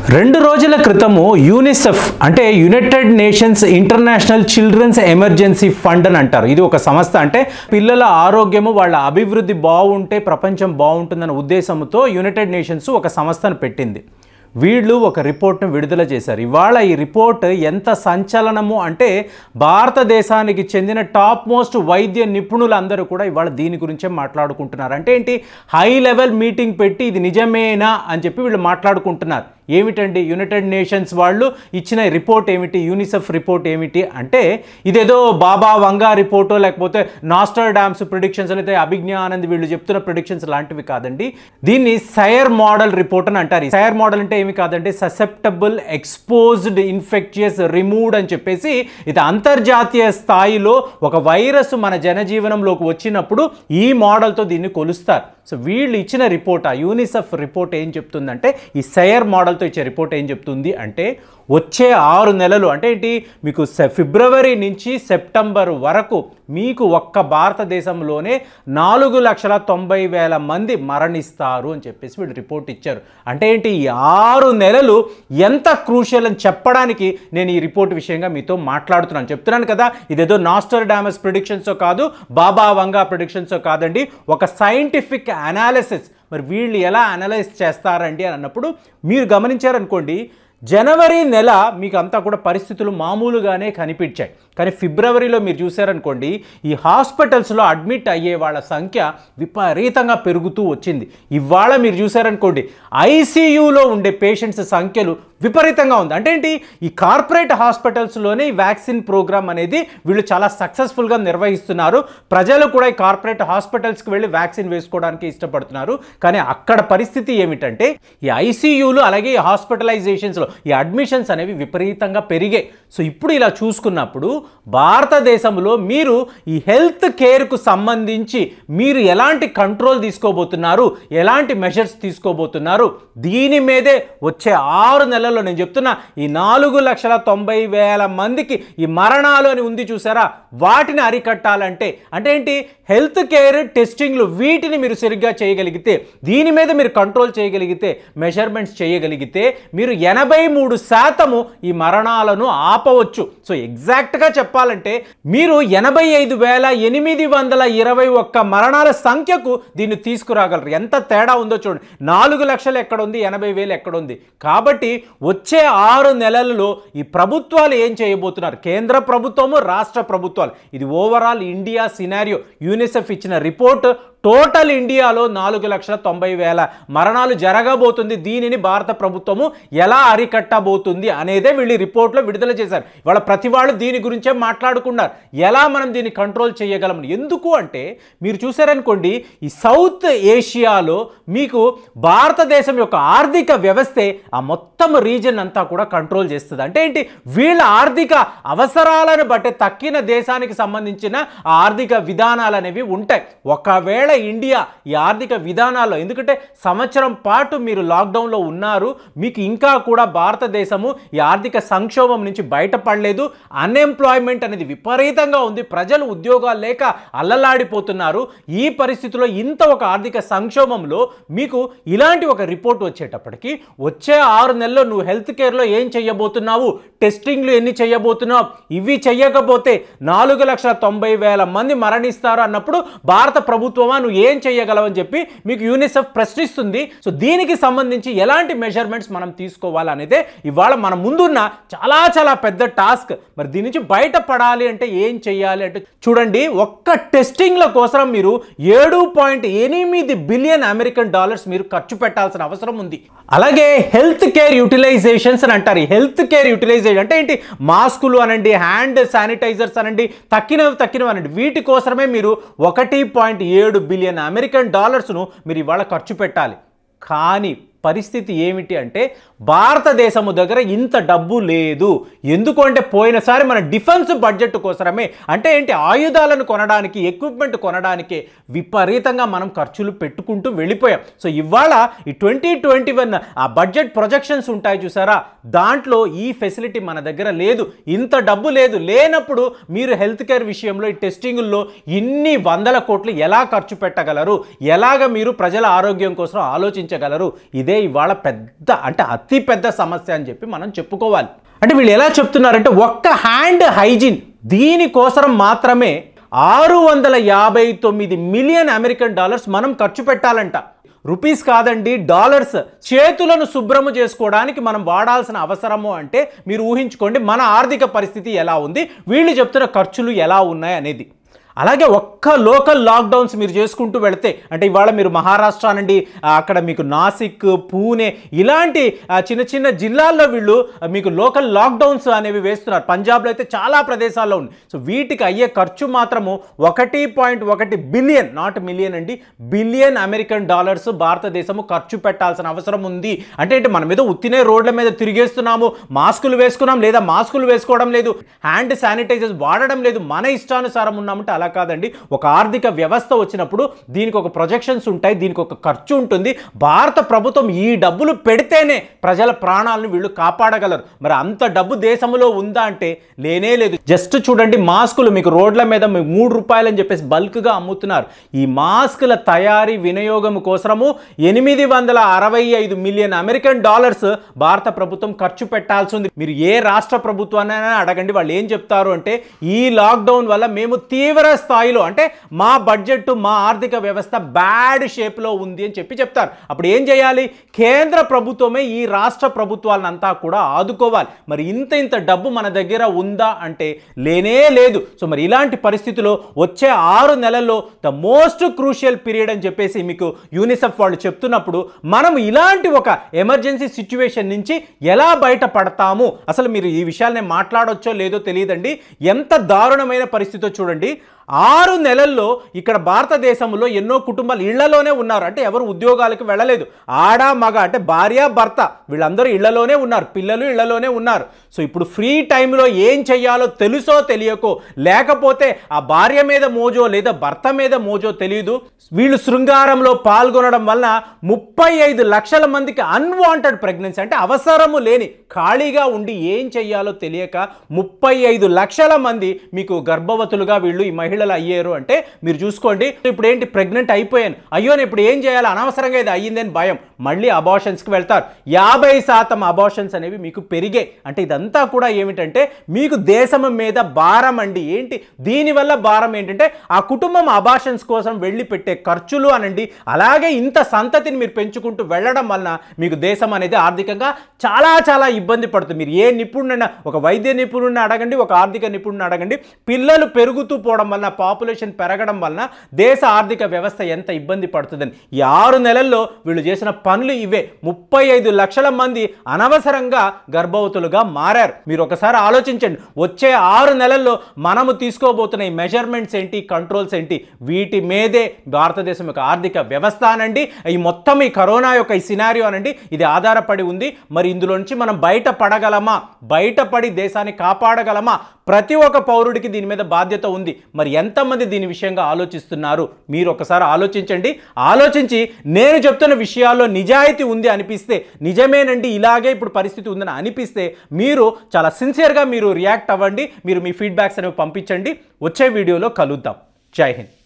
రెండు రోజుల క్రితము యూనిసెఫ్ అంటే United Nations International Children's Emergency Fund అని అంటారు ఇది ఒక సంస్థ అంటే పిల్లల ఆరోగ్యము వాళ్ళ అభివృద్ధి బాగుంటే ప్రపంచం బాగుంటుందన్న ఉద్దేశంతో యునైటెడ్ నేషన్స్ ఒక సంస్థను పెట్టింది వీళ్ళు ఒక రిపోర్ట్ను విడుదల చేశారు ఇవాళ ఈ రిపోర్ట్ ఎంత సంచలనము అంటే భారతదేశానికి చెందిన టాప్ మోస్ట్ వైద్య నిపుణులందరూ కూడా ఇవాళ దీని గురించే మాట్లాడుకుంటున్నారు అంటే ఏంటి హై లెవెల్ మీటింగ్ పెట్టి ఇది నిజమేనా అని చెప్పి వీళ్ళు మాట్లాడుకుంటున్నారు ఏమిటండి యునైటెడ్ నేషన్స్ వాళ్ళు ఇచ్చిన రిపోర్ట్ ఏమిటి యూనిసెఫ్ రిపోర్ట్ ఏమిటి అంటే ఇదేదో బాబా వంగా రిపోర్టో లేకపోతే నాస్టర్ డామ్స్ ప్రిడిక్షన్స్ అయితే అభిజ్ఞా ఆనంద్ వీళ్ళు చెప్తున్న ప్రిడిక్షన్స్ లాంటివి కాదండి దీన్ని సైర్ మోడల్ రిపోర్ట్ అని అంటారు సైర్ మోడల్ అంటే ఏమి కాదంటే ససెప్టబుల్ ఎక్స్పోజ్డ్ ఇన్ఫెక్టియస్ రిమూవ్డ్ అని చెప్పేసి ఇది అంతర్జాతీయ స్థాయిలో ఒక వైరస్ మన జనజీవనంలోకి వచ్చినప్పుడు ఈ మోడల్తో దీన్ని కొలుస్తారు సో వీళ్ళు ఇచ్చిన రిపోర్ట్ ఆ యూనిసెఫ్ రిపోర్ట్ ఏం చెప్తుందంటే ఈ సయర్ మోడల్తో ఇచ్చే రిపోర్ట్ ఏం చెప్తుంది అంటే వచ్చే ఆరు నెలలు అంటే ఏంటి మీకు సె- ఫిబ్రవరి నుంచి సెప్టెంబర్ వరకు మీకు ఒక్క భారతదేశంలోనే నాలుగు లక్షల తొంభై వేల మంది మరణిస్తారు అని చెప్పేసి వీళ్ళు రిపోర్ట్ ఇచ్చారు అంటే ఏంటి ఈ ఆరు నెలలు ఎంత క్రూషియల్ అని చెప్పడానికి నేను ఈ రిపోర్ట్ విషయంగా మీతో మాట్లాడుతున్నాను చెప్తున్నాను కదా ఇదేదో నాస్టర్ డామస్ ప్రిడిక్షన్సో కాదు బాబా వంగా ప్రిడిక్షన్సో కాదండి ఒక సైంటిఫిక్ అనాలిసిస్ మరి వీళ్ళు ఎలా అనలైజ్ చేస్తారండి అని అన్నప్పుడు మీరు గమనించారనుకోండి జనవరి నెల మీకు అంతా కూడా పరిస్థితులు మామూలుగానే కనిపించాయి కానీ ఫిబ్రవరిలో మీరు చూసారనుకోండి ఈ హాస్పిటల్స్లో అడ్మిట్ అయ్యే వాళ్ళ సంఖ్య విపరీతంగా పెరుగుతూ వచ్చింది ఇవాళ మీరు చూసారనుకోండి ఐసీయూలో ఉండే పేషెంట్స్ సంఖ్యలు విపరీతంగా ఉంది అంటే ఏంటి ఈ కార్పొరేట్ హాస్పిటల్స్లోనే ఈ వ్యాక్సిన్ ప్రోగ్రామ్ అనేది వీళ్ళు చాలా సక్సెస్ఫుల్గా నిర్వహిస్తున్నారు ప్రజలు కూడా ఈ కార్పొరేట్ హాస్పిటల్స్కి వెళ్ళి వ్యాక్సిన్ వేసుకోవడానికి ఇష్టపడుతున్నారు కానీ అక్కడ పరిస్థితి ఏమిటంటే ఈ ఐసీయూలు అలాగే ఈ హాస్పిటలైజేషన్స్లో ఈ అడ్మిషన్స్ అనేవి విపరీతంగా పెరిగాయి సో ఇప్పుడు ఇలా చూసుకున్నప్పుడు భారతదేశంలో మీరు ఈ హెల్త్ కేర్కు సంబంధించి మీరు ఎలాంటి కంట్రోల్ తీసుకోబోతున్నారు ఎలాంటి మెషర్స్ తీసుకోబోతున్నారు దీని మీదే వచ్చే ఆరు నెలల్లో నేను చెప్తున్నా ఈ నాలుగు లక్షల తొంభై వేల మందికి ఈ మరణాలు అని ఉంది చూసారా వాటిని అరికట్టాలంటే అంటే ఏంటి హెల్త్ కేర్ టెస్టింగ్లు వీటిని మీరు సరిగ్గా చేయగలిగితే దీని మీద మీరు కంట్రోల్ చేయగలిగితే మెజర్మెంట్స్ చేయగలిగితే మీరు ఎనభై మూడు శాతము ఈ మరణాలను ఆపవచ్చు సో ఎగ్జాక్ట్గా చెప్పాలంటే మీరు ఎనభై ఐదు వేల ఎనిమిది వందల ఇరవై ఒక్క మరణాల సంఖ్యకు దీన్ని తీసుకురాగలరు ఎంత తేడా ఉందో చూడండి నాలుగు లక్షలు ఎక్కడ ఉంది ఎనభై వేలు ఎక్కడ ఉంది కాబట్టి వచ్చే ఆరు నెలలలో ఈ ప్రభుత్వాలు ఏం చేయబోతున్నారు కేంద్ర ప్రభుత్వము రాష్ట్ర ప్రభుత్వాలు ఇది ఓవరాల్ ఇండియా సినారియో యూనిసెఫ్ ఇచ్చిన రిపోర్ట్ టోటల్ ఇండియాలో నాలుగు లక్షల తొంభై వేల మరణాలు జరగబోతుంది దీనిని భారత ప్రభుత్వము ఎలా అరికట్టబోతుంది అనేదే వీళ్ళు ఈ రిపోర్ట్లో విడుదల చేశారు వాళ్ళ ప్రతి వాళ్ళు దీని గురించే మాట్లాడుకున్నారు ఎలా మనం దీన్ని కంట్రోల్ చేయగలం ఎందుకు అంటే మీరు చూసారనుకోండి ఈ సౌత్ ఏషియాలో మీకు భారతదేశం యొక్క ఆర్థిక వ్యవస్థే ఆ మొత్తం రీజన్ అంతా కూడా కంట్రోల్ చేస్తుంది అంటే ఏంటి వీళ్ళ ఆర్థిక అవసరాలను బట్టి తక్కిన దేశానికి సంబంధించిన ఆ ఆర్థిక విధానాలు అనేవి ఉంటాయి ఒకవేళ ఇండియా ఈ ఆర్థిక విధానాల్లో ఎందుకంటే సంవత్సరం పాటు మీరు లాక్డౌన్లో ఉన్నారు మీకు ఇంకా కూడా భారతదేశము ఈ ఆర్థిక సంక్షోభం నుంచి బయటపడలేదు అన్ఎంప్లాయ్మెంట్ అనేది విపరీతంగా ఉంది ప్రజలు ఉద్యోగాలు లేక అల్లలాడిపోతున్నారు ఈ పరిస్థితిలో ఇంత ఒక ఆర్థిక సంక్షోభంలో మీకు ఇలాంటి ఒక రిపోర్ట్ వచ్చేటప్పటికి వచ్చే ఆరు నెలల్లో నువ్వు హెల్త్ కేర్లో ఏం చేయబోతున్నావు టెస్టింగ్లు ఎన్ని చేయబోతున్నావు ఇవి చెయ్యకపోతే నాలుగు లక్షల తొంభై వేల మంది మరణిస్తారు అన్నప్పుడు భారత ప్రభుత్వమా నువ్వు ఏం చేయగలవని చెప్పి మీకు యూనిసెఫ్ ప్రశ్నిస్తుంది సో దీనికి సంబంధించి ఎలాంటి మెజర్మెంట్స్ మనం తీసుకోవాలనేదే ఇవాళ మన ముందున్న చాలా చాలా పెద్ద టాస్క్ మరి దీని నుంచి బయటపడాలి అంటే ఏం చేయాలి అంటే చూడండి ఒక్క టెస్టింగ్ల కోసం మీరు ఏడు పాయింట్ ఎనిమిది బిలియన్ అమెరికన్ డాలర్స్ మీరు ఖర్చు పెట్టాల్సిన అవసరం ఉంది అలాగే హెల్త్ కేర్ యూటిలైజేషన్స్ అని అంటారు హెల్త్ కేర్ యూటిలైజేషన్ అంటే ఏంటి మాస్కులు అనండి హ్యాండ్ శానిటైజర్స్ అనండి తక్కినవి తక్కినవి అనండి వీటి కోసమే మీరు ఒకటి పాయింట్ ఏడు బిలియన్ అమెరికన్ డాలర్స్ను మీరు ఇవాళ ఖర్చు పెట్టాలి కానీ పరిస్థితి ఏమిటి అంటే భారతదేశము దగ్గర ఇంత డబ్బు లేదు ఎందుకు అంటే పోయినసారి మన డిఫెన్స్ బడ్జెట్ కోసమే అంటే ఏంటి ఆయుధాలను కొనడానికి ఎక్విప్మెంట్ కొనడానికి విపరీతంగా మనం ఖర్చులు పెట్టుకుంటూ వెళ్ళిపోయాం సో ఇవాళ ఈ ట్వంటీ ట్వంటీ వన్ ఆ బడ్జెట్ ప్రొజెక్షన్స్ ఉంటాయి చూసారా దాంట్లో ఈ ఫెసిలిటీ మన దగ్గర లేదు ఇంత డబ్బు లేదు లేనప్పుడు మీరు హెల్త్ కేర్ విషయంలో ఈ టెస్టింగుల్లో ఇన్ని వందల కోట్లు ఎలా ఖర్చు పెట్టగలరు ఎలాగ మీరు ప్రజల ఆరోగ్యం కోసం ఆలోచించగలరు ఇది ఇదే ఇవాళ పెద్ద అంటే అతి పెద్ద సమస్య అని చెప్పి మనం చెప్పుకోవాలి అంటే వీళ్ళు ఎలా చెప్తున్నారంటే ఒక్క హ్యాండ్ హైజీన్ దీనికోసం మాత్రమే ఆరు వందల యాభై తొమ్మిది మిలియన్ అమెరికన్ డాలర్స్ మనం ఖర్చు పెట్టాలంట రూపీస్ కాదండి డాలర్స్ చేతులను శుభ్రము చేసుకోవడానికి మనం వాడాల్సిన అవసరము అంటే మీరు ఊహించుకోండి మన ఆర్థిక పరిస్థితి ఎలా ఉంది వీళ్ళు చెప్తున్న ఖర్చులు ఎలా ఉన్నాయి అనేది అలాగే ఒక్క లోకల్ లాక్డౌన్స్ మీరు చేసుకుంటూ వెళితే అంటే ఇవాళ మీరు మహారాష్ట్ర నుండి ఆ, అక్కడ మీకు నాసిక్ పూణే ఇలాంటి ఆ, చిన్న చిన్న జిల్లాల్లో వీళ్ళు ఆ, మీకు లోకల్ లాక్డౌన్స్ అనేవి వేస్తున్నారు పంజాబ్లో అయితే చాలా ప్రదేశాల్లో ఉంది సో వీటికి అయ్యే ఖర్చు మాత్రము ఒకటి పాయింట్ ఒకటి బిలియన్ నాట్ మిలియన్ అండి బిలియన్ అమెరికన్ డాలర్స్ భారతదేశము ఖర్చు పెట్టాల్సిన అవసరం ఉంది అంటే ఏంటి మన మీద ఉత్తినే రోడ్ల మీద తిరిగేస్తున్నాము మాస్కులు వేసుకున్నాం లేదా మాస్కులు వేసుకోవడం లేదు హ్యాండ్ శానిటైజర్స్ వాడడం లేదు మన ఇష్టానుసారం ఉన్నామంటే అలా కాదండి ఒక ఆర్థిక వ్యవస్థ వచ్చినప్పుడు దీనికి ఒక ప్రొజెక్షన్స్ ఉంటాయి దీనికి ఒక ఖర్చు ఉంటుంది భారత ప్రభుత్వం ఈ డబ్బులు పెడితేనే ప్రజల ప్రాణాలను వీళ్ళు కాపాడగలరు మరి అంత డబ్బు దేశంలో ఉందా అంటే లేనే లేదు జస్ట్ చూడండి మాస్కులు మీకు రోడ్ల మీద మీ మూడు రూపాయలు అని చెప్పేసి బల్క్గా అమ్ముతున్నారు ఈ మాస్కుల తయారీ వినియోగం కోసము ఎనిమిది వందల అరవై ఐదు మిలియన్ అమెరికన్ డాలర్స్ భారత ప్రభుత్వం ఖర్చు పెట్టాల్సి ఉంది మీరు ఏ రాష్ట్ర ప్రభుత్వాన్ని అడగండి వాళ్ళు ఏం చెప్తారు అంటే ఈ లాక్డౌన్ వల్ల మేము తీవ్ర స్థాయిలో అంటే మా బడ్జెట్ మా ఆర్థిక వ్యవస్థ బ్యాడ్ షేప్లో ఉంది అని చెప్పి చెప్తారు అప్పుడు ఏం చేయాలి కేంద్ర ప్రభుత్వమే ఈ రాష్ట్ర ప్రభుత్వాలంతా కూడా ఆదుకోవాలి మరి ఇంత ఇంత డబ్బు మన దగ్గర ఉందా అంటే లేనే లేదు సో మరి ఇలాంటి పరిస్థితిలో వచ్చే ఆరు నెలల్లో ద మోస్ట్ క్రూషియల్ పీరియడ్ అని చెప్పేసి మీకు యూనిసెఫ్ వాళ్ళు చెప్తున్నప్పుడు మనం ఇలాంటి ఒక ఎమర్జెన్సీ సిచ్యువేషన్ నుంచి ఎలా బయటపడతాము అసలు మీరు ఈ విషయాల్ని మాట్లాడొచ్చో లేదో తెలియదండి ఎంత దారుణమైన పరిస్థితో చూడండి ఆరు నెలల్లో ఇక్కడ భారతదేశంలో ఎన్నో కుటుంబాలు ఇళ్లలోనే ఉన్నారు అంటే ఎవరు ఉద్యోగాలకు వెళ్ళలేదు ఆడ మగ అంటే భార్య భర్త వీళ్ళందరూ ఇళ్లలోనే ఉన్నారు పిల్లలు ఇళ్లలోనే ఉన్నారు సో ఇప్పుడు ఫ్రీ టైంలో ఏం చెయ్యాలో తెలుసో తెలియకో లేకపోతే ఆ భార్య మీద మోజో లేదా భర్త మీద మోజో తెలియదు వీళ్ళు శృంగారంలో పాల్గొనడం వలన ముప్పై ఐదు లక్షల మందికి అన్వాంటెడ్ ప్రెగ్నెన్సీ అంటే అవసరము లేని ఖాళీగా ఉండి ఏం చెయ్యాలో తెలియక ముప్పై ఐదు లక్షల మంది మీకు గర్భవతులుగా వీళ్ళు ఈ మహిళలు అయ్యారు అంటే మీరు చూసుకోండి ఇప్పుడు ఏంటి ప్రెగ్నెంట్ అయిపోయాను అయ్యో నేను ఇప్పుడు ఏం చేయాలి అనవసరంగా ఇది అయ్యిందని భయం మళ్ళీ అబార్షన్స్కి వెళ్తారు యాభై శాతం అబార్షన్స్ అనేవి మీకు పెరిగాయి అంటే ఇదంతా కూడా ఏమిటంటే మీకు దేశం మీద భారం అండి ఏంటి దీనివల్ల భారం ఏంటంటే ఆ కుటుంబం అబార్షన్స్ కోసం వెళ్ళి పెట్టే ఖర్చులు అనండి అలాగే ఇంత సంతతిని మీరు పెంచుకుంటూ వెళ్ళడం వలన మీకు దేశం అనేది ఆర్థికంగా చాలా చాలా ఇబ్బంది పడుతుంది మీరు ఏ నిపుణుడైనా ఒక వైద్య నిపుణుడిని అడగండి ఒక ఆర్థిక నిపుణుడిని అడగండి పిల్లలు పెరుగుతూ పోవడం వలన పాపులేషన్ పెరగడం వలన దేశ ఆర్థిక వ్యవస్థ ఎంత ఇబ్బంది పడుతుందని ఈ ఆరు నెలల్లో వీళ్ళు చేసిన పనులు ఇవే ముప్పై ఐదు లక్షల మంది అనవసరంగా గర్భవతులుగా మారారు మీరు ఒకసారి ఆలోచించండి వచ్చే ఆరు నెలల్లో మనము తీసుకోబోతున్న ఈ మెజర్మెంట్స్ ఏంటి కంట్రోల్స్ ఏంటి వీటి మీదే భారతదేశం యొక్క ఆర్థిక వ్యవస్థ అనండి ఈ మొత్తం ఈ కరోనా యొక్క ఈ సినారియో అనండి ఇది ఆధారపడి ఉంది మరి ఇందులో నుంచి మనం బయట పడగలమా బయటపడి దేశాన్ని కాపాడగలమా ప్రతి ఒక్క పౌరుడికి దీని మీద బాధ్యత ఉంది మరి ఎంతమంది దీని విషయంగా ఆలోచిస్తున్నారు మీరు ఒకసారి ఆలోచించండి ఆలోచించి నేను చెప్తున్న విషయాల్లో నిజాయితీ ఉంది అనిపిస్తే నిజమేనండి ఇలాగే ఇప్పుడు పరిస్థితి ఉందని అనిపిస్తే మీరు చాలా సిన్సియర్గా మీరు రియాక్ట్ అవ్వండి మీరు మీ ఫీడ్బ్యాక్స్ అనేవి పంపించండి వచ్చే వీడియోలో కలుద్దాం జై హింద్